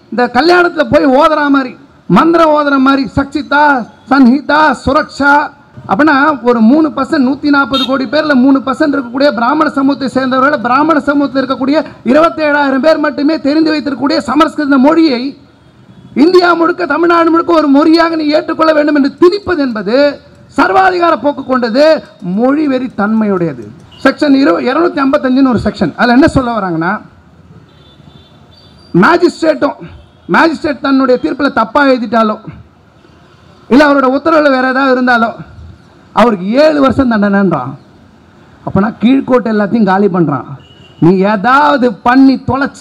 இந்த கல்யாணத்தில் போய் ஓதுற மாதிரி மந்திரம் ஓதுற மாதிரி சக்சிதா சன்ஹிதா சுரக்ஷா அப்படின்னா ஒரு மூணு பர்சன்ட் நூற்றி நாற்பது கோடி பேரில் மூணு பர்சன்ட் இருக்கக்கூடிய பிராமண சமூகத்தை சேர்ந்தவர்கள் பிராமண சமூகத்தில் இருக்கக்கூடிய இருபத்தேழாயிரம் பேர் மட்டுமே தெரிந்து வைத்திருக்கக்கூடிய சமஸ்கிருத மொழியை இந்தியா முழுக்க தமிழ்நாடு முழுக்க ஒரு மொழியாக நீ ஏற்றுக்கொள்ள வேண்டும் என்று திணிப்பது என்பது சர்வாதிகார போக்கு கொண்டது மொழி வெறி தன்மையுடையது செக்ஷன் இரு இரநூத்தி ஐம்பத்தஞ்சுன்னு ஒரு செக்ஷன் அதில் என்ன சொல்ல வராங்கன்னா மேஜிஸ்ட்ரேட்டும் மேஜிஸ்ட்ரேட் தன்னுடைய தீர்ப்பில் தப்பாக எழுதிட்டாலோ இல்லை அவரோட உத்தரவில் வேறு ஏதாவது இருந்தாலோ அவருக்கு ஏழு வருஷம் தண்டனைன்றான் அப்போனா கீழ்கோட்டை எல்லாத்தையும் காலி பண்ணுறான் நீ ஏதாவது பண்ணி தொலைச்ச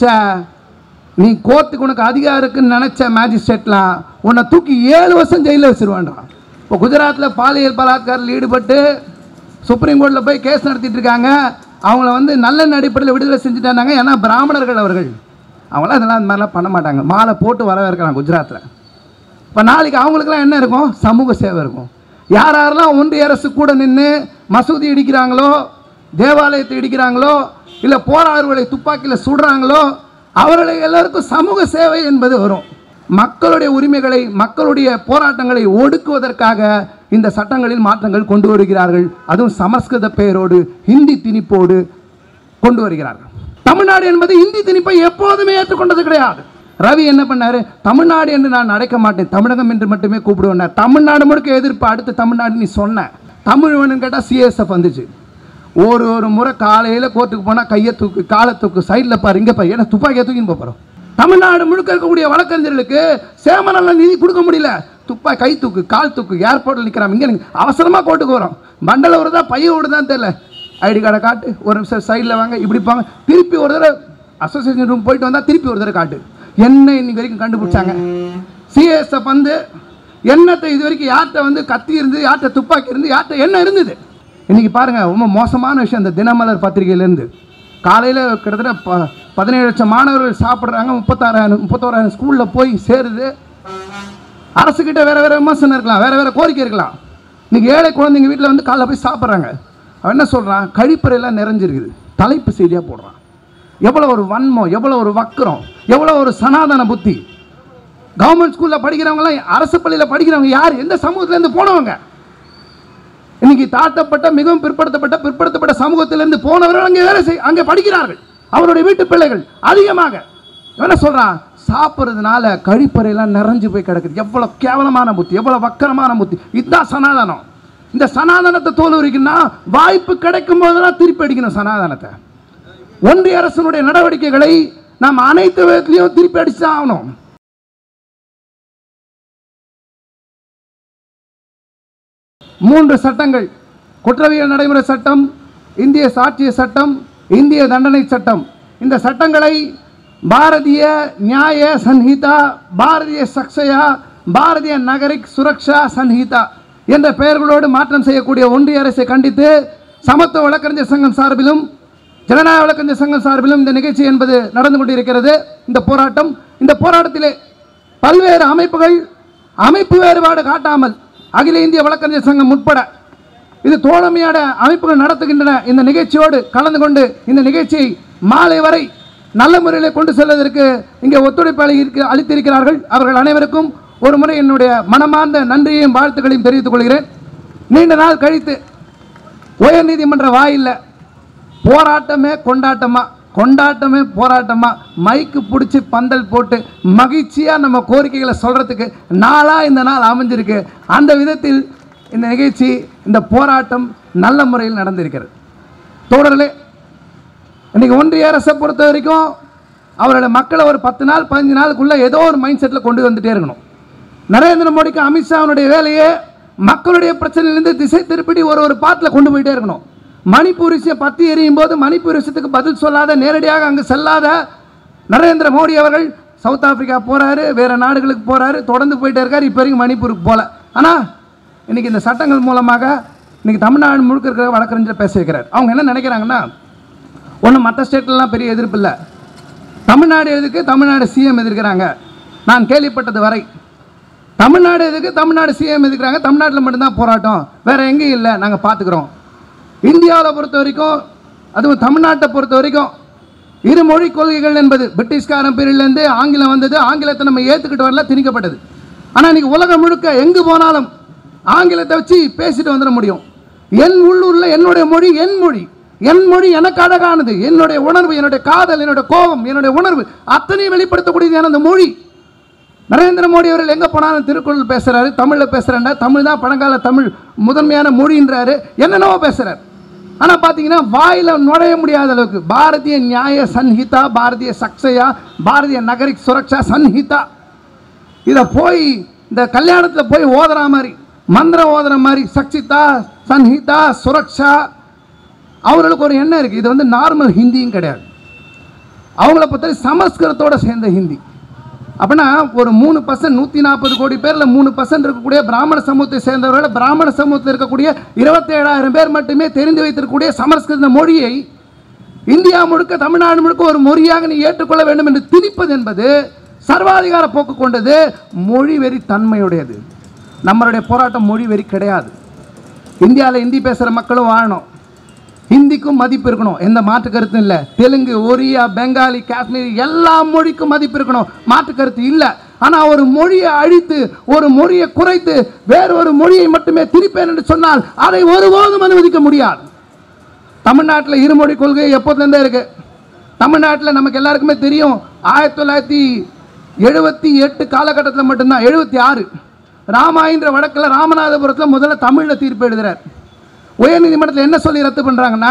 நீ கோர்ட்டுக்கு உனக்கு அதிகாரம் இருக்குன்னு நினச்ச மேஜிஸ்ட்ரேட்லாம் உன்னை தூக்கி ஏழு வருஷம் ஜெயிலில் வச்சிருவான்றான் இப்போ குஜராத்தில் பாலியல் பலாத்காரில் ஈடுபட்டு சுப்ரீம் கோர்ட்டில் போய் கேஸ் நடத்திட்டு இருக்காங்க அவங்கள வந்து நல்ல அடிப்படையில் விடுதலை செஞ்சுட்டாங்க ஏன்னா பிராமணர்கள் அவர்கள் அவங்களாம் இதெல்லாம் இந்த மாதிரிலாம் பண்ண மாட்டாங்க மாலை போட்டு வரவேற்கிறாங்க குஜராத்தில் இப்போ நாளைக்கு அவங்களுக்குலாம் என்ன இருக்கும் சமூக சேவை இருக்கும் யார் யாரெல்லாம் ஒன்றிய அரசு கூட நின்று மசூதி இடிக்கிறாங்களோ தேவாலயத்தை இடிக்கிறாங்களோ இல்லை போராடுகளை துப்பாக்கியில் சுடுறாங்களோ அவர்களை எல்லாருக்கும் சமூக சேவை என்பது வரும் மக்களுடைய உரிமைகளை மக்களுடைய போராட்டங்களை ஒடுக்குவதற்காக இந்த சட்டங்களில் மாற்றங்கள் கொண்டு வருகிறார்கள் அதுவும் சமஸ்கிருத பெயரோடு ஹிந்தி திணிப்போடு கொண்டு வருகிறார்கள் தமிழ்நாடு என்பது இந்தி திணிப்பை எப்போதுமே ஏற்றுக்கொண்டது கிடையாது ரவி என்ன பண்ணாரு தமிழ்நாடு என்று நான் அழைக்க மாட்டேன் தமிழகம் என்று மட்டுமே கூப்பிடுவேன் தமிழ்நாடு முழுக்க எதிர்ப்பு அடுத்து தமிழ்நாடு நீ சொன்ன தமிழ் வேணும்னு கேட்டால் சிஎஸ்எஃப் வந்துச்சு ஒரு ஒரு முறை காலையில் கோர்ட்டுக்கு போனால் கையை தூக்கு காலை தூக்கு சைடில் பாரு இங்கே பாரு ஏன்னா துப்பாக்கியை தூக்கின்னு போகிறோம் தமிழ்நாடு முழுக்க இருக்கக்கூடிய வழக்கறிஞர்களுக்கு சேமநல நிதி கொடுக்க முடியல துப்பா கை தூக்கு கால் தூக்கு ஏர்போர்ட்டில் நிற்கிறான் இங்கே அவசரமாக கோர்ட்டுக்கு வரோம் மண்டல வருதா பையன் விடுதான் தெரியல ஐடி கார்டை காட்டு ஒரு நிமிஷம் சைடில் வாங்க இப்படி போங்க திருப்பி ஒரு தடவை அசோசியேஷன் ரூம் போயிட்டு வந்தால் திருப்பி ஒரு தடவை காட்டு என்ன இன்னைக்கு வரைக்கும் கண்டுபிடிச்சாங்க சிஎஸ்எஃப் வந்து எண்ணத்தை இது வரைக்கும் யார்கிட்ட வந்து கத்தி இருந்து யார்கிட்ட துப்பாக்கி இருந்து யார்கிட்ட என்ன இருந்தது இன்னைக்கு பாருங்க ரொம்ப மோசமான விஷயம் இந்த தினமலர் பத்திரிகையிலேருந்து காலையில் கிட்டத்தட்ட ப பதினேழு லட்சம் மாணவர்கள் சாப்பிட்றாங்க முப்பத்தாறாயிரம் முப்பத்தோராயிரம் ஸ்கூலில் போய் சேருது அரசுக்கிட்ட வேற வேற விமர்சனம் இருக்கலாம் வேற வேற கோரிக்கை இருக்கலாம் இன்னைக்கு ஏழை குழந்தைங்க வீட்டில் வந்து காலைல போய் சாப்பிட்றாங்க அவன் என்ன சொல்கிறான் கழிப்பறையெல்லாம் நிறைஞ்சிருக்குது தலைப்பு செய்தியாக போடுறான் எவ்வளோ ஒரு வன்மம் எவ்வளோ ஒரு வக்கரம் எவ்வளோ ஒரு சனாதன புத்தி கவர்மெண்ட் ஸ்கூலில் படிக்கிறவங்களாம் அரசு பள்ளியில் படிக்கிறவங்க யார் எந்த சமூகத்திலேருந்து போனவங்க இன்னைக்கு தாழ்த்தப்பட்ட மிகவும் பிற்படுத்தப்பட்ட பிற்படுத்தப்பட்ட சமூகத்திலிருந்து போனவர்கள் அங்கே வேலை செய் அங்கே படிக்கிறார்கள் அவருடைய வீட்டு பிள்ளைகள் அதிகமாக என்ன சொல்றான் சாப்பிட்றதுனால கழிப்பறையெல்லாம் நிறைஞ்சு போய் கிடக்குது எவ்வளோ கேவலமான புத்தி எவ்வளோ வக்கரமான புத்தி இதுதான் சனாதனம் இந்த சனாதனத்தை தோல் உரிக்கணும்னா வாய்ப்பு கிடைக்கும் போதெல்லாம் திருப்பி அடிக்கணும் சனாதனத்தை ஒன்றிய அரசினுடைய நடவடிக்கைகளை நாம் அனைத்து விதத்திலையும் திருப்பி அடிச்சு தான் ஆகணும் மூன்று சட்டங்கள் குற்றவியல் நடைமுறை சட்டம் இந்திய சாட்சிய சட்டம் இந்திய தண்டனை சட்டம் இந்த சட்டங்களை பாரதிய நியாய சன்ஹிதா பாரதிய சக்ஷயா பாரதிய நகரிக் சுரக்ஷா சன்ஹிதா என்ற பெயர்களோடு மாற்றம் செய்யக்கூடிய ஒன்றிய அரசை கண்டித்து சமத்துவ வழக்கறிஞர் சங்கம் சார்பிலும் ஜனநாயக வழக்கறிஞர் சங்கம் சார்பிலும் இந்த நிகழ்ச்சி என்பது நடந்து கொண்டிருக்கிறது இந்த போராட்டம் இந்த போராட்டத்திலே பல்வேறு அமைப்புகள் அமைப்பு வேறுபாடு காட்டாமல் அகில இந்திய வழக்கறிஞர் சங்கம் உட்பட இது தோழமையான அமைப்புகள் நடத்துகின்றன இந்த நிகழ்ச்சியோடு கலந்து கொண்டு இந்த நிகழ்ச்சியை மாலை வரை நல்ல முறையில் கொண்டு செல்வதற்கு இங்கே ஒத்துழைப்பு அளிக்க அளித்திருக்கிறார்கள் அவர்கள் அனைவருக்கும் ஒரு முறை என்னுடைய மனமார்ந்த நன்றியையும் வாழ்த்துக்களையும் தெரிவித்துக் கொள்கிறேன் நீண்ட நாள் கழித்து உயர்நீதிமன்ற வாயில்ல போராட்டமே கொண்டாட்டமா கொண்டாட்டமே போராட்டமா மைக்கு பிடிச்சி பந்தல் போட்டு மகிழ்ச்சியாக நம்ம கோரிக்கைகளை சொல்கிறதுக்கு நாளாக இந்த நாள் அமைஞ்சிருக்கு அந்த விதத்தில் இந்த நிகழ்ச்சி இந்த போராட்டம் நல்ல முறையில் நடந்திருக்கிறது தோழர்களே இன்னைக்கு ஒன்றிய அரசை பொறுத்த வரைக்கும் அவரோட மக்களை ஒரு பத்து நாள் பதினஞ்சு நாளுக்குள்ளே ஏதோ ஒரு மைண்ட் செட்டில் கொண்டு வந்துட்டே இருக்கணும் நரேந்திர மோடிக்கு அமித்ஷாவுடைய வேலையே மக்களுடைய பிரச்சனையிலேருந்து திசை திருப்பி ஒரு ஒரு பாட்டில் கொண்டு போயிட்டே இருக்கணும் மணிப்பூர் விஷயம் பற்றி எரியும் போது மணிப்பூர் விஷயத்துக்கு பதில் சொல்லாத நேரடியாக அங்கே செல்லாத நரேந்திர மோடி அவர்கள் சவுத் ஆப்பிரிக்கா போகிறாரு வேறு நாடுகளுக்கு போகிறாரு தொடர்ந்து போயிட்டே இருக்காரு இப்போ வரைக்கும் மணிப்பூருக்கு போகல ஆனால் இன்னைக்கு இந்த சட்டங்கள் மூலமாக இன்னைக்கு தமிழ்நாடு முழுக்க இருக்கிற வழக்கறிஞர் பேச வைக்கிறார் அவங்க என்ன நினைக்கிறாங்கன்னா ஒன்றும் மற்ற ஸ்டேட்லலாம் பெரிய எதிர்ப்பு இல்லை தமிழ்நாடு எதுக்கு தமிழ்நாடு சிஎம் எதிர்க்கிறாங்க நான் கேள்விப்பட்டது வரை தமிழ்நாடு எதுக்கு தமிழ்நாடு சிஎம் எதுக்குறாங்க தமிழ்நாட்டில் மட்டும்தான் போராட்டம் வேற எங்கேயும் இல்லை நாங்கள் பார்த்துக்குறோம் இந்தியாவில் பொறுத்த வரைக்கும் அதுவும் தமிழ்நாட்டை பொறுத்த வரைக்கும் இருமொழி கொள்கைகள் என்பது பிரிட்டிஷ்காரன் பீரியட்லேருந்து ஆங்கிலம் வந்தது ஆங்கிலத்தை நம்ம ஏற்றுக்கிட்டு வரல திணிக்கப்பட்டது ஆனால் இன்னைக்கு உலகம் முழுக்க எங்கு போனாலும் ஆங்கிலத்தை வச்சு பேசிட்டு வந்துட முடியும் என் உள்ளூரில் என்னுடைய மொழி என் மொழி என் மொழி எனக்கு அழகானது என்னுடைய உணர்வு என்னுடைய காதல் என்னுடைய கோபம் என்னுடைய உணர்வு அத்தனையும் வெளிப்படுத்தக்கூடியது அந்த மொழி நரேந்திர மோடி அவர்கள் எங்கே போனாலும் திருக்குறள் பேசுகிறாரு தமிழில் பேசுகிறேன்டா தமிழ் தான் பழங்கால தமிழ் முதன்மையான மொழின்றாரு என்னென்னவோ பேசுகிறார் ஆனால் பார்த்தீங்கன்னா வாயில் நுழைய முடியாத அளவுக்கு பாரதிய நியாய சன்ஹிதா பாரதிய சக்ஷயா பாரதிய நகரிக் சுரக்ஷா சன்ஹிதா இதை போய் இந்த கல்யாணத்தில் போய் ஓதுற மாதிரி மந்திரம் ஓதுற மாதிரி சக்ஷிதா சன்ஹிதா சுரக்ஷா அவர்களுக்கு ஒரு எண்ணம் இருக்குது இது வந்து நார்மல் ஹிந்தியும் கிடையாது அவங்கள பொறுத்தவரை சமஸ்கிருதத்தோட சேர்ந்த ஹிந்தி அப்படின்னா ஒரு மூணு பர்சன்ட் நூற்றி நாற்பது கோடி பேரில் மூணு பர்சன்ட் இருக்கக்கூடிய பிராமண சமூகத்தை சேர்ந்தவர்கள் பிராமண சமூகத்தில் இருக்கக்கூடிய இருபத்தேழாயிரம் பேர் மட்டுமே தெரிந்து வைத்திருக்கக்கூடிய சமஸ்கிருத மொழியை இந்தியா முழுக்க தமிழ்நாடு முழுக்க ஒரு மொழியாக நீ ஏற்றுக்கொள்ள வேண்டும் என்று திணிப்பது என்பது சர்வாதிகார போக்கு கொண்டது மொழி வெறி தன்மையுடையது நம்மளுடைய போராட்டம் மொழி வெறி கிடையாது இந்தியாவில் ஹிந்தி பேசுகிற மக்களும் வாழணும் ஹிந்திக்கும் மதிப்பு இருக்கணும் எந்த மாற்று கருத்தும் இல்லை தெலுங்கு ஒரியா பெங்காலி காஷ்மீரி எல்லா மொழிக்கும் மதிப்பு இருக்கணும் மாற்று கருத்து இல்லை ஆனால் ஒரு மொழியை அழித்து ஒரு மொழியை குறைத்து வேறு ஒரு மொழியை மட்டுமே திரிப்பேன் என்று சொன்னால் அதை ஒருபோதும் அனுமதிக்க முடியாது தமிழ்நாட்டில் இருமொழி கொள்கை எப்போதுலேருந்தே இருக்கு தமிழ்நாட்டில் நமக்கு எல்லாருக்குமே தெரியும் ஆயிரத்தி தொள்ளாயிரத்தி எழுபத்தி எட்டு காலகட்டத்தில் மட்டும்தான் எழுபத்தி ஆறு ராமாயின்ற வழக்கில் ராமநாதபுரத்தில் முதல்ல தமிழில் தீர்ப்பு எழுதுறார் உயர்நீதிமன்றத்தில் என்ன சொல்லி ரத்து பண்ணுறாங்கன்னா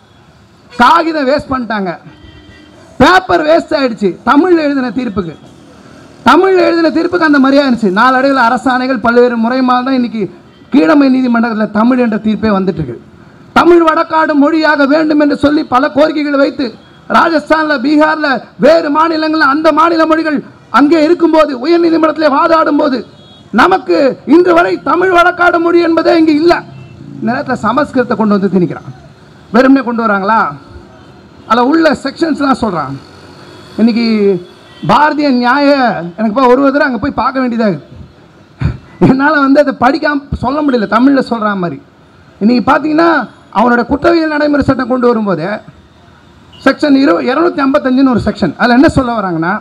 காகிதம் வேஸ்ட் பண்ணிட்டாங்க பேப்பர் வேஸ்ட் ஆயிடுச்சு தமிழில் எழுதின தீர்ப்புக்கு தமிழில் எழுதின தீர்ப்புக்கு அந்த மாதிரியா இருந்துச்சு நாளடைவில் அரசாணைகள் பல்வேறு முறைமாக தான் இன்னைக்கு கீழமை நீதிமன்றத்தில் தமிழ் என்ற தீர்ப்பே வந்துட்டு இருக்கு தமிழ் வடக்காடு மொழியாக வேண்டும் என்று சொல்லி பல கோரிக்கைகள் வைத்து ராஜஸ்தானில் பீகாரில் வேறு மாநிலங்களில் அந்த மாநில மொழிகள் அங்கே இருக்கும்போது உயர்நீதிமன்றத்தில் வாதாடும் போது நமக்கு இன்று வரை தமிழ் வடக்காடு மொழி என்பதே இங்கே இல்லை இந்த நேரத்தில் சமஸ்கிருதத்தை கொண்டு வந்து திணிக்கிறான் வெறுமனே கொண்டு வராங்களா அதில் உள்ள செக்ஷன்ஸ்லாம் சொல்கிறான் இன்னைக்கு பாரதிய நியாய எனக்கு இப்போ ஒரு தடவை அங்கே போய் பார்க்க வேண்டியதாக இருக்குது என்னால் வந்து அதை படிக்காம சொல்ல முடியல தமிழில் சொல்கிற மாதிரி இன்றைக்கி பார்த்தீங்கன்னா அவனோட குற்றவியல் நடைமுறை சட்டம் கொண்டு வரும்போது செக்ஷன் இரு இரநூத்தி ஐம்பத்தஞ்சுன்னு ஒரு செக்ஷன் அதில் என்ன சொல்ல வராங்கன்னா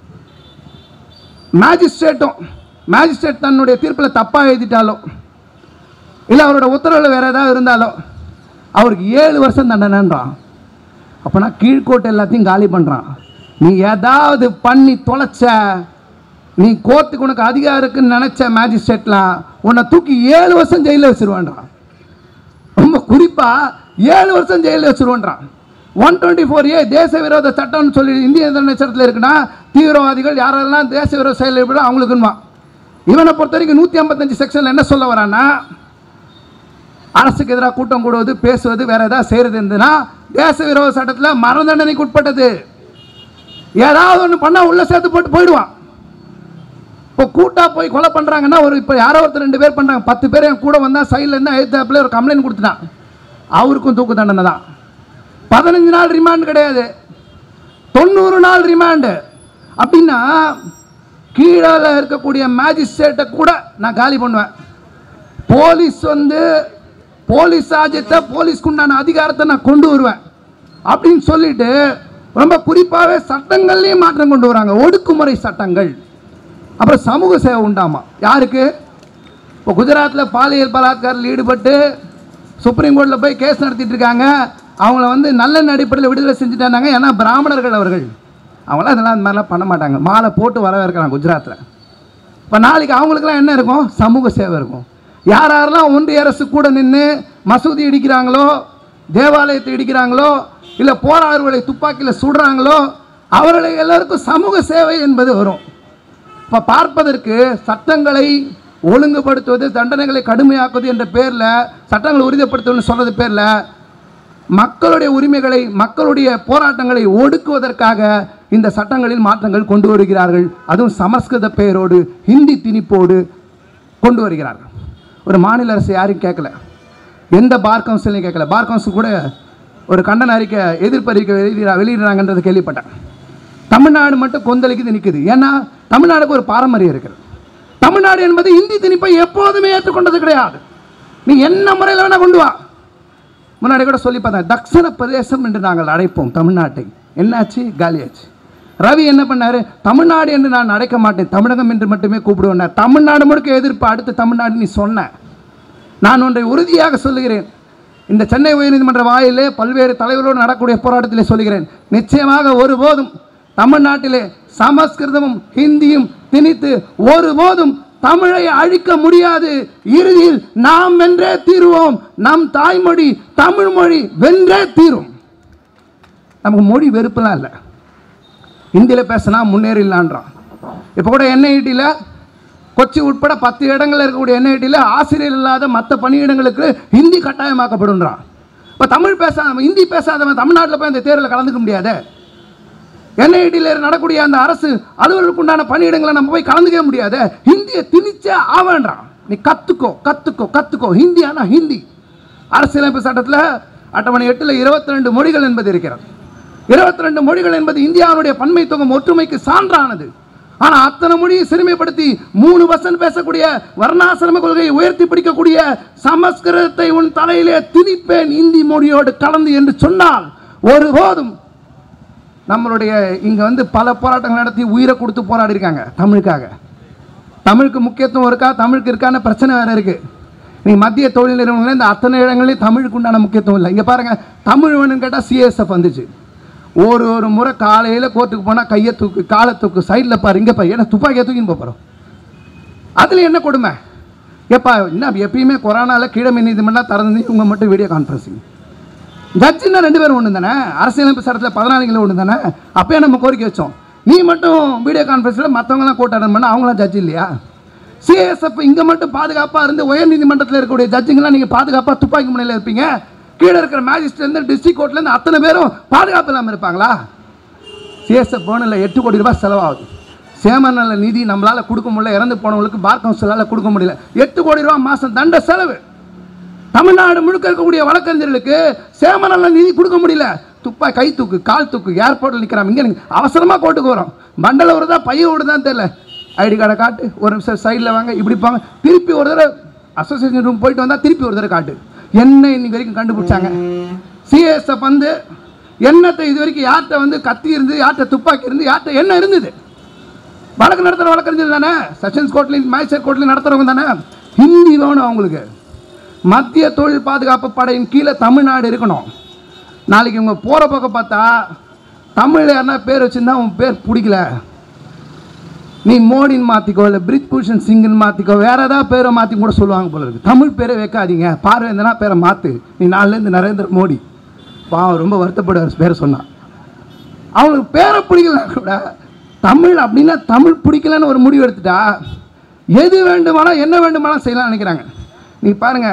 மேஜிஸ்ட்ரேட்டும் மேஜிஸ்ட்ரேட் தன்னுடைய தீர்ப்பில் தப்பாக எழுதிட்டாலோ இல்லை அவரோட உத்தரவில் வேறு ஏதாவது இருந்தாலோ அவருக்கு ஏழு வருஷம் தண்டனைன்றான் அப்போனா கீழ்கோட்டை எல்லாத்தையும் காலி பண்ணுறான் நீ ஏதாவது பண்ணி தொலைச்ச நீ கோர்ட்டுக்கு உனக்கு அதிகாரம் இருக்குன்னு நினச்ச மேஜிஸ்ட்ரேட்லாம் உன்னை தூக்கி ஏழு வருஷம் ஜெயிலில் வச்சிருவான்றான் ரொம்ப குறிப்பாக ஏழு வருஷம் ஜெயிலில் வச்சிருவான்றான் ஒன் டுவெண்ட்டி ஃபோர் ஏ தேச விரோத சட்டம்னு சொல்லி இந்திய தண்டனை சட்டத்தில் இருக்குன்னா தீவிரவாதிகள் யாரெல்லாம் தேச விரோத செயல் ஈடுபட அவங்களுக்குமா இவனை பொறுத்த வரைக்கும் நூற்றி ஐம்பத்தஞ்சு செக்ஷனில் என்ன சொல்ல வரான்னா அரசுக்கு எதிராக கூட்டம் கூடுவது பேசுவது வேற ஏதாவது செய்கிறது இருந்ததுன்னா தேச விரோத சட்டத்தில் மரண தண்டனைக்கு உட்பட்டது ஏதாவது ஒன்று பண்ணால் உள்ள சேர்த்து போட்டு போயிடுவான் இப்போ கூட்டா போய் கொலை பண்ணுறாங்கன்னா ஒரு இப்போ யாரோ ஒருத்தர் ரெண்டு பேர் பண்ணுறாங்க பத்து பேர் என் கூட வந்தால் சைடில் இருந்தால் எழுத்தாப்புல ஒரு கம்ப்ளைண்ட் கொடுத்துட்டான் அவருக்கும் தூக்கு தண்டனை தான் பதினஞ்சு நாள் ரிமாண்ட் கிடையாது தொண்ணூறு நாள் ரிமாண்டு அப்படின்னா கீழே இருக்கக்கூடிய மேஜிஸ்ட்ரேட்டை கூட நான் காலி பண்ணுவேன் போலீஸ் வந்து போலீஸ் ராஜ்யத்தை போலீஸ்க்கு உண்டான அதிகாரத்தை நான் கொண்டு வருவேன் அப்படின்னு சொல்லிட்டு ரொம்ப குறிப்பாகவே சட்டங்கள்லேயும் மாற்றம் கொண்டு வராங்க ஒடுக்குமுறை சட்டங்கள் அப்புறம் சமூக சேவை உண்டாமா யாருக்கு இப்போ குஜராத்தில் பாலியல் பலாத்காரத்தில் ஈடுபட்டு சுப்ரீம் கோர்ட்டில் போய் கேஸ் நடத்திட்டு இருக்காங்க அவங்கள வந்து நல்லெண்ண அடிப்படையில் விடுதலை செஞ்சுட்டாங்க ஏன்னா பிராமணர்கள் அவர்கள் அவங்களாம் இதெல்லாம் இந்த மாதிரிலாம் பண்ண மாட்டாங்க மாலை போட்டு வரவேற்கிறாங்க குஜராத்தில் இப்போ நாளைக்கு அவங்களுக்குலாம் என்ன இருக்கும் சமூக சேவை இருக்கும் யார் யாரெல்லாம் ஒன்றிய அரசு கூட நின்று மசூதி இடிக்கிறாங்களோ தேவாலயத்தை இடிக்கிறாங்களோ இல்லை போராடுகளை துப்பாக்கியில் சுடுறாங்களோ அவர்களை எல்லாருக்கும் சமூக சேவை என்பது வரும் இப்போ பார்ப்பதற்கு சட்டங்களை ஒழுங்குபடுத்துவது தண்டனைகளை கடுமையாக்குவது என்ற பேரில் சட்டங்களை உறுதிப்படுத்துவதுன்னு சொல்றது பேரில் மக்களுடைய உரிமைகளை மக்களுடைய போராட்டங்களை ஒடுக்குவதற்காக இந்த சட்டங்களில் மாற்றங்கள் கொண்டு வருகிறார்கள் அதுவும் சமஸ்கிருத பெயரோடு ஹிந்தி திணிப்போடு கொண்டு வருகிறார்கள் ஒரு மாநில அரசு யாரும் கேட்கல எந்த பார் கவுன்சிலையும் கேட்கல பார் கவுன்சில் கூட ஒரு கண்டன அறிக்கை எதிர்ப்பு அறிக்கை வெளியிடா வெளியிடுறாங்கன்றது கேள்விப்பட்டேன் தமிழ்நாடு மட்டும் கொந்தளிக்குது நிற்குது ஏன்னா தமிழ்நாடுக்கு ஒரு பாரம்பரியம் இருக்குது தமிழ்நாடு என்பது இந்தி திணிப்பை எப்போதுமே ஏற்றுக்கொண்டது கிடையாது நீ என்ன முறையில் வேணால் கொண்டு வா முன்னாடி கூட சொல்லி பார்த்தேன் தக்ஷண பிரதேசம் என்று நாங்கள் அழைப்போம் தமிழ்நாட்டை என்னாச்சு காலியாச்சு ரவி என்ன பண்ணாரு தமிழ்நாடு என்று நான் அழைக்க மாட்டேன் தமிழகம் என்று மட்டுமே கூப்பிடுவேன் தமிழ்நாடு முழுக்க எதிர்ப்பு அடுத்து தமிழ்நாடு நீ சொன்ன நான் ஒன்றை உறுதியாக சொல்லுகிறேன் இந்த சென்னை உயர்நீதிமன்ற வாயிலே பல்வேறு தலைவர்களோடு நடக்கக்கூடிய போராட்டத்திலே சொல்லுகிறேன் நிச்சயமாக ஒருபோதும் தமிழ்நாட்டிலே சமஸ்கிருதமும் ஹிந்தியும் திணித்து ஒருபோதும் தமிழை அழிக்க முடியாது இறுதியில் நாம் வென்றே தீருவோம் நம் தாய்மொழி தமிழ் மொழி வென்றே தீரும் நமக்கு மொழி வெறுப்புலாம் இல்லை ஹிந்தியில் பேசினா முன்னேறிடலான்றான் இப்போ கூட என்ஐடியில் கொச்சி உட்பட பத்து இடங்களில் இருக்கக்கூடிய என்ஐடியில் ஆசிரியர் இல்லாத மற்ற பணியிடங்களுக்கு ஹிந்தி கட்டாயமாக்கப்படுன்றான் இப்போ தமிழ் பேசாதவன் ஹிந்தி பேசாதவன் தமிழ்நாட்டில் போய் அந்த தேர்வில் கலந்துக்க முடியாது என்ஐடியில் நடக்கக்கூடிய அந்த அரசு அலுவலருக்கு உண்டான பணியிடங்களை நம்ம போய் கலந்துக்கவே முடியாது ஹிந்தியை திணிச்சே ஆவேன்றான் நீ கற்றுக்கோ கற்றுக்கோ கற்றுக்கோ ஹிந்தி ஆனால் ஹிந்தி அரசியலமைப்பு சட்டத்தில் அட்டவணை எட்டில் இருபத்தி ரெண்டு மொழிகள் என்பது இருக்கிறது இருபத்தி ரெண்டு மொழிகள் என்பது இந்தியாவுடைய பன்மைத்துவம் ஒற்றுமைக்கு சான்றானது ஆனால் அத்தனை மொழியை சிறுமைப்படுத்தி மூணு பர்சன்ட் பேசக்கூடிய வர்ணாசிரம கொள்கையை உயர்த்தி பிடிக்கக்கூடிய சமஸ்கிருதத்தை உன் தலையிலே திணிப்பேன் இந்தி மொழியோடு கலந்து என்று சொன்னால் ஒருபோதும் நம்மளுடைய இங்கே வந்து பல போராட்டங்கள் நடத்தி உயிரை கொடுத்து போராடி இருக்காங்க தமிழுக்காக தமிழுக்கு முக்கியத்துவம் இருக்கா தமிழுக்கு இருக்கான பிரச்சனை வேற இருக்கு நீங்கள் மத்திய தொழில் நிறுவனங்கள் இந்த அத்தனை இடங்களையும் தமிழுக்கு உண்டான முக்கியத்துவம் இல்லை இங்கே பாருங்க தமிழ் வேணும்னு கேட்டால் சிஎஸ்எஃப் வந்துச்சு ஒரு ஒரு முறை காலையில் கோர்ட்டுக்கு போனால் கையை தூக்கு காலை தூக்கு சைடில் பாரு இங்கே பாரு ஏன்னா துப்பாக்கியை தூக்கின்னு போகிறோம் அதில் என்ன கொடுமை எப்பா என்ன எப்பயுமே கொரோனாவில் கீழமை நீதிமன்றம் திறந்து இவங்க மட்டும் வீடியோ கான்ஃபரன்சிங் ஜட்ஜின்னா ரெண்டு பேரும் ஒன்று தானே அரசியலமைப்பு சட்டத்தில் பதினாலுங்கள ஒன்று தானே அப்பயே நம்ம கோரிக்கை வச்சோம் நீ மட்டும் வீடியோ கான்ஃபரன்ஸில் மற்றவங்களாம் கோர்ட் அட்டன் பண்ண அவங்களாம் ஜட்ஜ் இல்லையா சிஎஸ்எஃப் இங்கே மட்டும் பாதுகாப்பாக இருந்து உயர் நீதிமன்றத்தில் இருக்கக்கூடிய ஜட்ஜுங்களாம் நீங்கள் பாதுகாப்பாக துப்பாக்கி முனையில் இருப்பீங்க கீழே இருக்கிற மேஜிஸ்ட்ரேட்லேருந்து டிஸ்ட்ரிக்ட் கோர்ட்லேருந்து அத்தனை பேரும் பாதுகாப்பு இல்லாமல் இருப்பாங்களா சிஎஸ்எஃப் போனில் எட்டு கோடி ரூபாய் செலவாகுது சேமநல நிதி நம்மளால் கொடுக்க முடியல இறந்து போனவங்களுக்கு பார் கவுன்சிலால் கொடுக்க முடியல எட்டு கோடி ரூபாய் மாதம் தண்ட செலவு தமிழ்நாடு முழுக்க இருக்கக்கூடிய வழக்கறிஞர்களுக்கு சேமநல நிதி கொடுக்க முடியல துப்பா கை தூக்கு கால் தூக்கு ஏர்போர்ட்டில் நிற்கிறான் இங்கே அவசரமாக கோர்ட்டுக்கு வரோம் மண்டல வருதா பையன் விடுதான் தெரியல ஐடி கார்டை காட்டு ஒரு நிமிஷம் சைடில் வாங்க இப்படி போங்க திருப்பி ஒரு தடவை அசோசியேஷன் ரூம் போயிட்டு வந்தால் திருப்பி ஒரு தடவை காட்டு என்ன இன்னைக்கு வரைக்கும் கண்டுபிடிச்சாங்க சிஎஸ்எஃப் வந்து எண்ணத்தை இது வரைக்கும் யார்கிட்ட வந்து கத்தி இருந்து யார்கிட்ட துப்பாக்கி இருந்து யார்கிட்ட என்ன இருந்தது வழக்கு நடத்துகிற வழக்கறிஞர் தானே செஷன்ஸ் கோர்ட்லையும் மேஜிஸ்ட்ரேட் கோர்ட்லையும் நடத்துகிறவங்க தானே ஹிந்தி வேணும் அவங்களுக்கு மத்திய தொழில் பாதுகாப்பு படையின் கீழே தமிழ்நாடு இருக்கணும் நாளைக்கு இவங்க போகிற பக்கம் பார்த்தா தமிழ் யாருன்னா பேர் வச்சுருந்தா உன் பேர் பிடிக்கல நீ மோடின்னு மாற்றிக்கோ இல்லை பிரிஜ் பூஷன் சிங்னு மாற்றிக்கோ வேற ஏதாவது பேரை மாற்றி கூட சொல்லுவாங்க போல இருக்கு தமிழ் பேரை வைக்காதீங்க பார்வேந்தனா பேரை மாற்று நீ நாலுலேருந்து நரேந்திர மோடி பாவம் ரொம்ப வருத்தப்படுவார் பேரை சொன்னான் அவங்களுக்கு பேரை பிடிக்கலனா கூட தமிழ் அப்படின்னா தமிழ் பிடிக்கலன்னு ஒரு முடிவு எடுத்துட்டா எது வேண்டுமானா என்ன வேண்டுமானா செய்யலாம்னு நினைக்கிறாங்க நீ பாருங்க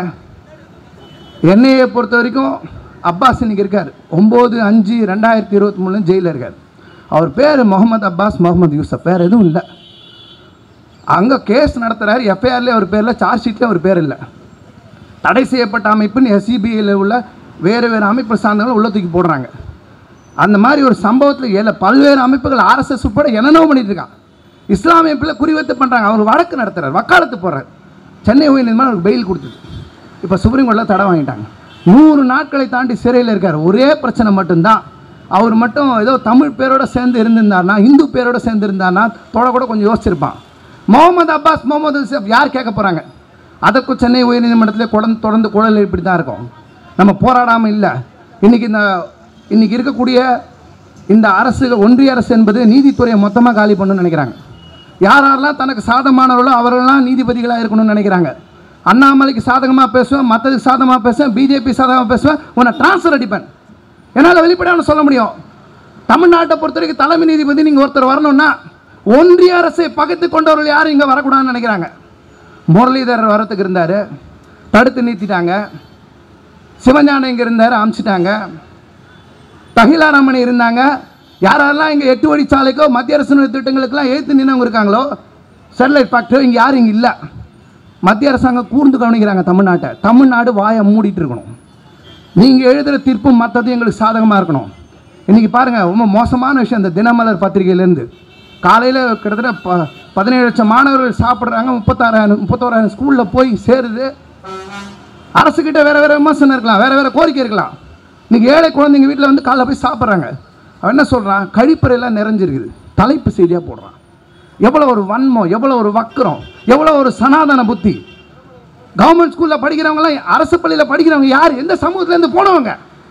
என்னையை பொறுத்த வரைக்கும் அப்பாஸ் இன்னைக்கு இருக்கார் ஒம்பது அஞ்சு ரெண்டாயிரத்தி இருபத்தி மூணுல ஜெயிலில் இருக்கார் அவர் பேர் முகமது அப்பாஸ் முகமது யூசப் வேறு எதுவும் இல்லை அங்கே கேஸ் நடத்துகிறாரு எஃப்ஐஆர்லேயே அவர் பேரில் சார்ஜ் ஷீட்லேயே அவர் பேர் இல்லை தடை செய்யப்பட்ட அமைப்புன்னு எஸ்சிபிஐயில் உள்ள வேறு வேறு அமைப்பு சார்ந்தவங்களை உள்ள தூக்கி போடுறாங்க அந்த மாதிரி ஒரு சம்பவத்தில் ஏல பல்வேறு அமைப்புகள் ஆர்எஸ்எஸ் உட்பட என்னென்னவோ பண்ணிட்டு இருக்கான் இஸ்லாமிய பிள்ளை குறிவைத்து பண்ணுறாங்க அவர் வழக்கு நடத்துறாரு வக்காலத்து போடுறாரு சென்னை உயர்நீதிமன்றம் அவருக்கு பெயில் கொடுத்தது இப்போ சுப்ரீம் கோர்ட்டில் தடை வாங்கிட்டாங்க நூறு நாட்களை தாண்டி சிறையில் இருக்கார் ஒரே பிரச்சனை மட்டும்தான் அவர் மட்டும் ஏதோ தமிழ் பேரோட சேர்ந்து இருந்திருந்தார்னா இந்து பேரோட சேர்ந்து இருந்தார்னா தொட கூட கொஞ்சம் யோசிச்சிருப்பான் முகமது அப்பாஸ் முகமது யூசப் யார் கேட்க போகிறாங்க அதற்கும் சென்னை உயர்நீதிமன்றத்திலே தொடர்ந்து தொடர்ந்து குழல் இப்படி தான் இருக்கும் நம்ம போராடாமல் இல்லை இன்றைக்கி இந்த இன்றைக்கி இருக்கக்கூடிய இந்த அரசு ஒன்றிய அரசு என்பது நீதித்துறையை மொத்தமாக காலி பண்ணணும்னு நினைக்கிறாங்க யார் யாரெல்லாம் தனக்கு சாதகமானவர்களோ அவர்கள்லாம் நீதிபதிகளாக இருக்கணும்னு நினைக்கிறாங்க அண்ணாமலைக்கு சாதகமாக பேசுவேன் மற்றதுக்கு சாதகமாக பேசுவேன் பிஜேபி சாதகமாக பேசுவேன் உன்னை டிரான்ஸ்ஃபர் அடிப்பேன் என்னால் வெளிப்படையான சொல்ல முடியும் தமிழ்நாட்டை பொறுத்த வரைக்கும் தலைமை நீதிபதி நீங்கள் ஒருத்தர் வரணும்னா ஒன்றிய அரசை பகைத்து கொண்டவர்கள் யாரும் இங்கே வரக்கூடாதுன்னு நினைக்கிறாங்க முரளிதரர் வரத்துக்கு இருந்தார் தடுத்து நிறுத்திட்டாங்க சிவஞானம் இங்கே இருந்தார் அமிச்சிட்டாங்க தகிலாராமணி இருந்தாங்க யாரெல்லாம் இங்கே எட்டு வழிச்சாலைக்கோ மத்திய அரசு திட்டங்களுக்கெல்லாம் ஏற்று நின்றவங்க இருக்காங்களோ ஸ்டெர்லைட் ஃபேக்டரி இங்கே யாரும் இங்கே இல்லை மத்திய அரசாங்கம் கூர்ந்து கவனிக்கிறாங்க தமிழ்நாட்டை தமிழ்நாடு வாயை மூடிட்டு இருக்கணும் நீங்கள் எழுதுகிற தீர்ப்பும் மற்றதும் எங்களுக்கு சாதகமாக இருக்கணும் இன்றைக்கி பாருங்கள் ரொம்ப மோசமான விஷயம் இந்த தினமலர் பத்திரிகையிலேருந்து காலையில் கிட்டத்தட்ட ப பதினேழு லட்சம் மாணவர்கள் சாப்பிட்றாங்க முப்பத்தாறாயிரம் முப்பத்தோராயிரம் ஸ்கூலில் போய் சேருது அரசுக்கிட்ட வேறு வேறு விமர்சனம் இருக்கலாம் வேறு வேறு கோரிக்கை இருக்கலாம் இன்றைக்கி ஏழை குழந்தைங்க வீட்டில் வந்து காலைல போய் சாப்பிட்றாங்க அவன் என்ன சொல்கிறான் கழிப்பறையெல்லாம் நிறைஞ்சிருக்குது தலைப்பு செய்தியாக போடுறான் எவ்வளோ ஒரு வன்மம் எவ்வளோ ஒரு வக்கரம் எவ்வளோ ஒரு சனாதன புத்தி கவர்மெண்ட் ஸ்கூலில் படிக்கிறவங்களாம் அரசு பள்ளியில் படிக்கிறவங்க யார் எந்த சமூகத்திலேருந்து போனவங்க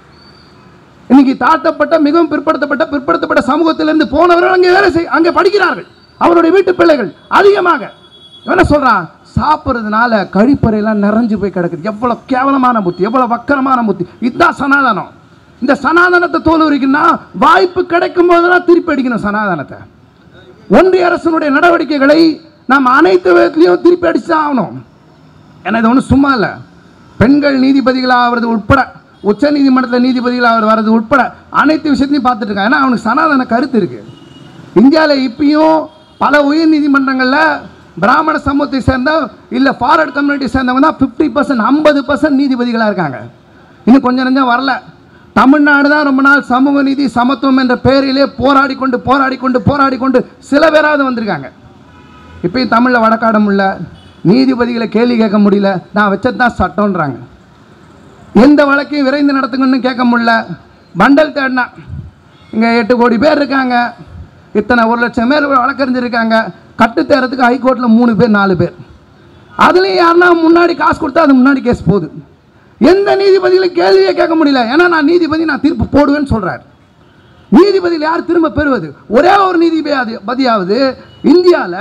இன்னைக்கு தாழ்த்தப்பட்ட மிகவும் பிற்படுத்தப்பட்ட பிற்படுத்தப்பட்ட சமூகத்திலிருந்து போனவர்கள் அங்கே வேலை செய் அங்கே படிக்கிறார்கள் அவருடைய வீட்டு பிள்ளைகள் அதிகமாக என்ன சொல்றான் சாப்பிட்றதுனால கழிப்பறையெல்லாம் நிறைஞ்சு போய் கிடக்குது எவ்வளோ கேவலமான புத்தி எவ்வளோ வக்கரமான புத்தி இதுதான் சனாதனம் இந்த சனாதனத்தை தோல் உரிக்கணும்னா வாய்ப்பு கிடைக்கும் போதெல்லாம் திருப்பி அடிக்கணும் சனாதனத்தை ஒன்றிய அரசனுடைய நடவடிக்கைகளை நாம் அனைத்து விதத்திலையும் திருப்பி அடிச்சு தான் ஆகணும் ஏன்னா இது ஒன்றும் சும்மா இல்லை பெண்கள் நீதிபதிகளாக ஆகிறது உட்பட உச்ச நீதிமன்றத்தில் நீதிபதிகளாக அவர் வர்றது உட்பட அனைத்து விஷயத்தையும் பார்த்துட்டு இருக்கான் ஏன்னா அவனுக்கு சனாதன கருத்து இருக்குது இந்தியாவில் இப்பயும் பல உயர் நீதிமன்றங்களில் பிராமண சமூகத்தை சேர்ந்த இல்லை ஃபார்வர்ட் கம்யூனிட்டி சேர்ந்தவங்க தான் ஃபிஃப்டி பர்சன்ட் ஐம்பது பர்சன்ட் நீதிபதிகளாக இருக்காங்க இன்னும் கொஞ்சம் நெஞ்சம் வரல தமிழ்நாடு தான் ரொம்ப நாள் சமூக நீதி சமத்துவம் என்ற பெயரிலே போராடி கொண்டு போராடி கொண்டு போராடி கொண்டு சில பேராவது வந்திருக்காங்க இப்பயும் தமிழில் வழக்காட முடியல நீதிபதிகளை கேள்வி கேட்க முடியல நான் வச்சது தான் சட்டம்ன்றாங்க எந்த வழக்கையும் விரைந்து நடத்துங்கன்னு கேட்க முடியல பண்டல் தேடினா இங்கே எட்டு கோடி பேர் இருக்காங்க இத்தனை ஒரு லட்சம் பேர் வழக்கறிஞ்சிருக்காங்க கட்டு தேர்றதுக்கு ஹைகோர்ட்டில் மூணு பேர் நாலு பேர் அதுலேயும் யாருன்னா முன்னாடி காசு கொடுத்தா அது முன்னாடி கேஸ் போகுது எந்த நீதிபதிகளும் கேள்வியே கேட்க முடியல ஏன்னா நான் நீதிபதி நான் தீர்ப்பு போடுவேன்னு சொல்கிறார் நீதிபதியில் யார் திரும்ப பெறுவது ஒரே ஒரு நீதிபதி பதியாவது இந்தியாவில்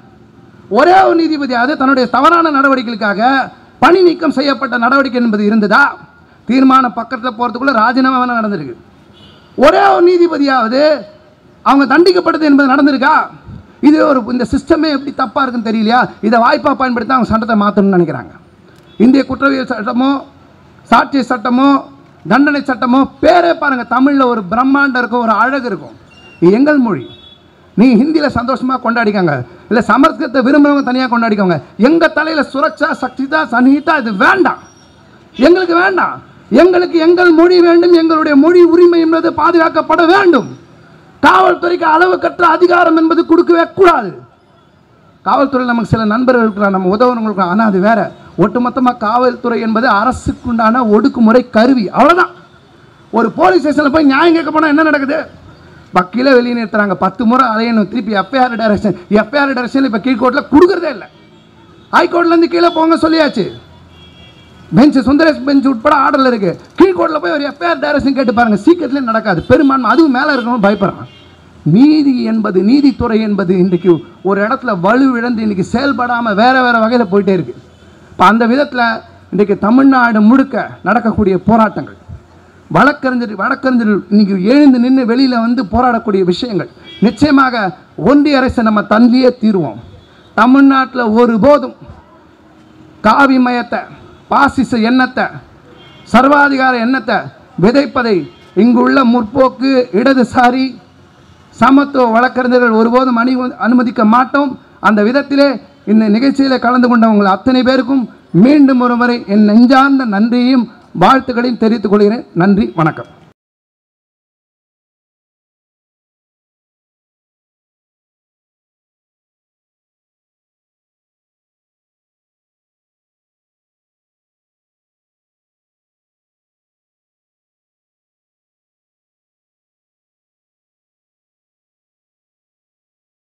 ஒரே ஒரு நீதிபதியாவது தன்னுடைய தவறான நடவடிக்கைகளுக்காக பணி நீக்கம் செய்யப்பட்ட நடவடிக்கை என்பது இருந்ததா தீர்மானம் பக்கத்தில் போகிறதுக்குள்ள ராஜினாமா வேணா நடந்திருக்கு ஒரே ஒரு நீதிபதியாவது அவங்க தண்டிக்கப்பட்டது என்பது நடந்திருக்கா இது ஒரு இந்த சிஸ்டமே எப்படி தப்பாக இருக்குன்னு தெரியலையா இதை வாய்ப்பாக பயன்படுத்தி அவங்க சட்டத்தை மாற்றணும்னு நினைக்கிறாங்க இந்திய குற்றவியல் சட்டமோ சாட்சி சட்டமோ தண்டனை சட்டமோ பேரே பாருங்கள் தமிழில் ஒரு பிரம்மாண்டம் இருக்கும் ஒரு அழகு இருக்கும் இது எங்கள் மொழி நீ ஹிந்தியில் சந்தோஷமாக கொண்டாடிக்கோங்க இல்லை சமஸ்கிருதத்தை விரும்புகிறவங்க தனியாக கொண்டாடிக்கோங்க எங்கள் தலையில் சுரக்ஷா சக்திதா சன்ஹிதா இது வேண்டாம் எங்களுக்கு வேண்டாம் எங்களுக்கு எங்கள் மொழி வேண்டும் எங்களுடைய மொழி உரிமை என்பது பாதுகாக்கப்பட வேண்டும் காவல்துறைக்கு அளவு கற்ற அதிகாரம் என்பது கொடுக்கவே கூடாது காவல்துறையில் நமக்கு சில நண்பர்கள் இருக்கலாம் நம்ம உதவுறவங்களுக்கு ஆனால் அது வேற ஒட்டுமொத்தமாக காவல்துறை என்பது அரசுக்குண்டான ஒடுக்குமுறை கருவி அவ்வளோதான் ஒரு போலீஸ் ஸ்டேஷனில் போய் நியாயம் கேட்க போனால் என்ன நடக்குது வக்கீல வெளியே நிறுத்துறாங்க பத்து முறை அலையணும் திருப்பி எஃப்ஐஆர் டைரக்ஷன் எஃப்ஐஆர் டைரக்ஷன் இப்போ கீழ்கோர்ட்டில் கொடுக்குறதே இல்லை ஹைகோர்ட்லேருந்து கீழே போங்க சொல்லியாச்சு பெஞ்ச் சுந்தரேஷ் பெஞ்ச் உட்பட ஆர்டரில் இருக்கு கீழ்கோர்ட்டில் போய் ஒரு எஃப்ஐஆர் டைரக்ஷன் கேட்டு பாருங்க சீக்கிரத்துலேயும் நடக்காது பெரும்பான்மை அதுவும் மேலே இருக்கணும் பயப்படுறான் நீதி என்பது நீதித்துறை என்பது இன்றைக்கு ஒரு இடத்துல வலு இழந்து இன்றைக்கி செயல்படாமல் வேற வேற வகையில் போயிட்டே இருக்கு இப்போ அந்த விதத்தில் இன்றைக்கு தமிழ்நாடு முழுக்க நடக்கக்கூடிய போராட்டங்கள் வழக்கறிஞர் வழக்கறிஞர் இன்னைக்கு எழுந்து நின்று வெளியில் வந்து போராடக்கூடிய விஷயங்கள் நிச்சயமாக ஒன்றிய அரசை நம்ம தந்தியே தீருவோம் தமிழ்நாட்டில் ஒருபோதும் காவி மயத்தை பாசிச எண்ணத்தை சர்வாதிகார எண்ணத்தை விதைப்பதை இங்குள்ள முற்போக்கு இடதுசாரி சமத்துவ வழக்கறிஞர்கள் ஒருபோதும் அணி அனுமதிக்க மாட்டோம் அந்த விதத்திலே இந்த நிகழ்ச்சியில் கலந்து கொண்ட உங்கள் அத்தனை பேருக்கும் மீண்டும் ஒருமுறை என் நெஞ்சார்ந்த நன்றியையும் வாழ்த்துக்களையும் தெரிவித்துக் கொள்கிறேன் நன்றி வணக்கம்